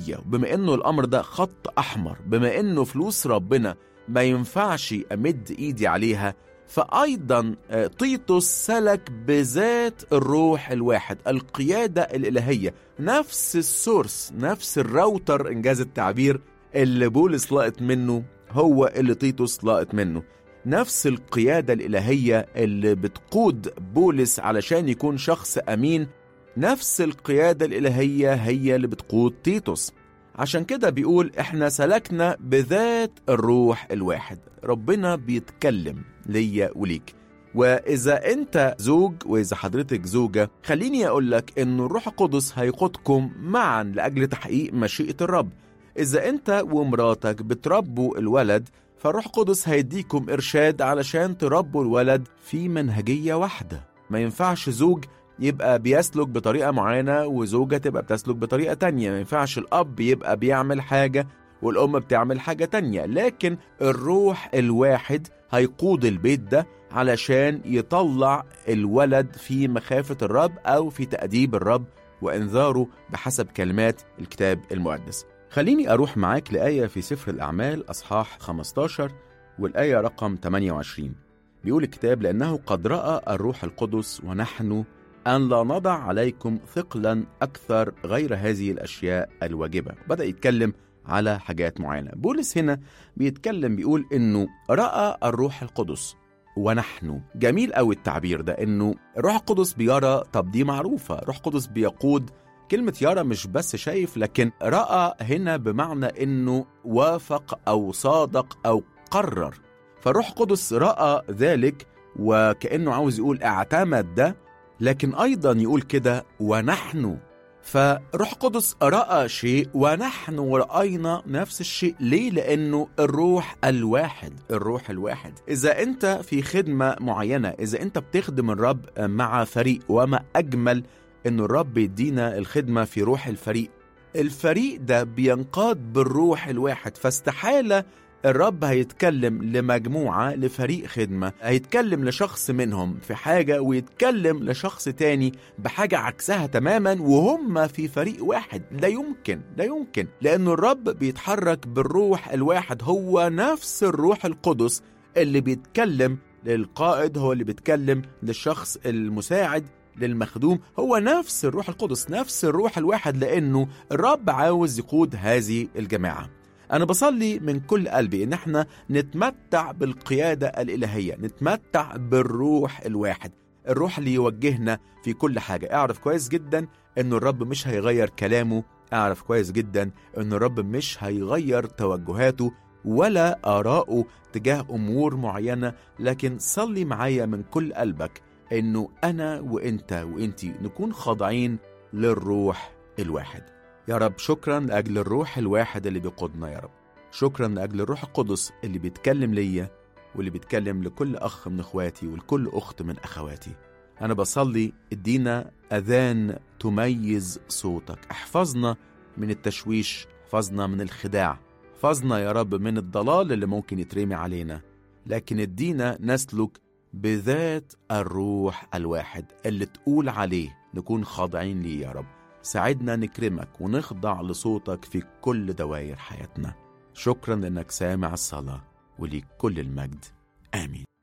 فاضية بما انه الامر ده خط احمر بما انه فلوس ربنا ما ينفعش امد ايدي عليها فايضا تيتوس سلك بذات الروح الواحد القيادة الالهية نفس السورس نفس الراوتر انجاز التعبير اللي بولس لقط منه هو اللي تيتوس لقط منه نفس القيادة الإلهية اللي بتقود بولس علشان يكون شخص أمين نفس القيادة الإلهية هي اللي بتقود تيتوس عشان كده بيقول احنا سلكنا بذات الروح الواحد ربنا بيتكلم ليا وليك وإذا أنت زوج وإذا حضرتك زوجة خليني أقول لك إن الروح القدس هيقودكم معا لأجل تحقيق مشيئة الرب إذا أنت ومراتك بتربوا الولد فالروح القدس هيديكم إرشاد علشان تربوا الولد في منهجية واحدة ما ينفعش زوج يبقى بيسلك بطريقة معينة وزوجة تبقى بتسلك بطريقة تانية ما ينفعش الأب يبقى بيعمل حاجة والأم بتعمل حاجة تانية لكن الروح الواحد هيقود البيت ده علشان يطلع الولد في مخافة الرب أو في تأديب الرب وإنذاره بحسب كلمات الكتاب المقدس خليني أروح معاك لآية في سفر الأعمال أصحاح 15 والآية رقم 28 بيقول الكتاب لأنه قد رأى الروح القدس ونحن أن لا نضع عليكم ثقلا أكثر غير هذه الأشياء الواجبة بدأ يتكلم على حاجات معينة بولس هنا بيتكلم بيقول إنه رأى الروح القدس ونحن جميل قوي التعبير ده إنه الروح القدس بيرى طب دي معروفة الروح القدس بيقود كلمة يرى مش بس شايف لكن رأى هنا بمعنى إنه وافق أو صادق أو قرر فالروح القدس رأى ذلك وكأنه عاوز يقول اعتمد ده لكن أيضا يقول كده ونحن فروح قدس رأى شيء ونحن رأينا نفس الشيء ليه؟ لأنه الروح الواحد الروح الواحد إذا أنت في خدمة معينة إذا أنت بتخدم الرب مع فريق وما أجمل أن الرب يدينا الخدمة في روح الفريق الفريق ده بينقاد بالروح الواحد فاستحالة الرب هيتكلم لمجموعة لفريق خدمة هيتكلم لشخص منهم في حاجة ويتكلم لشخص تاني بحاجة عكسها تماما وهم في فريق واحد لا يمكن لا يمكن لأن الرب بيتحرك بالروح الواحد هو نفس الروح القدس اللي بيتكلم للقائد هو اللي بيتكلم للشخص المساعد للمخدوم هو نفس الروح القدس نفس الروح الواحد لأنه الرب عاوز يقود هذه الجماعة أنا بصلي من كل قلبي إن احنا نتمتع بالقيادة الإلهية نتمتع بالروح الواحد الروح اللي يوجهنا في كل حاجة اعرف كويس جدا إن الرب مش هيغير كلامه اعرف كويس جدا إن الرب مش هيغير توجهاته ولا آراءه تجاه أمور معينة لكن صلي معايا من كل قلبك إنه أنا وإنت وإنتي نكون خاضعين للروح الواحد يا رب شكرا لأجل الروح الواحد اللي بيقودنا يا رب شكرا لأجل الروح القدس اللي بيتكلم ليا واللي بيتكلم لكل أخ من إخواتي ولكل أخت من أخواتي أنا بصلي ادينا أذان تميز صوتك احفظنا من التشويش احفظنا من الخداع احفظنا يا رب من الضلال اللي ممكن يترمي علينا لكن ادينا نسلك بذات الروح الواحد اللي تقول عليه نكون خاضعين ليه يا رب ساعدنا نكرمك ونخضع لصوتك في كل دوائر حياتنا شكرا لانك سامع الصلاه وليك كل المجد امين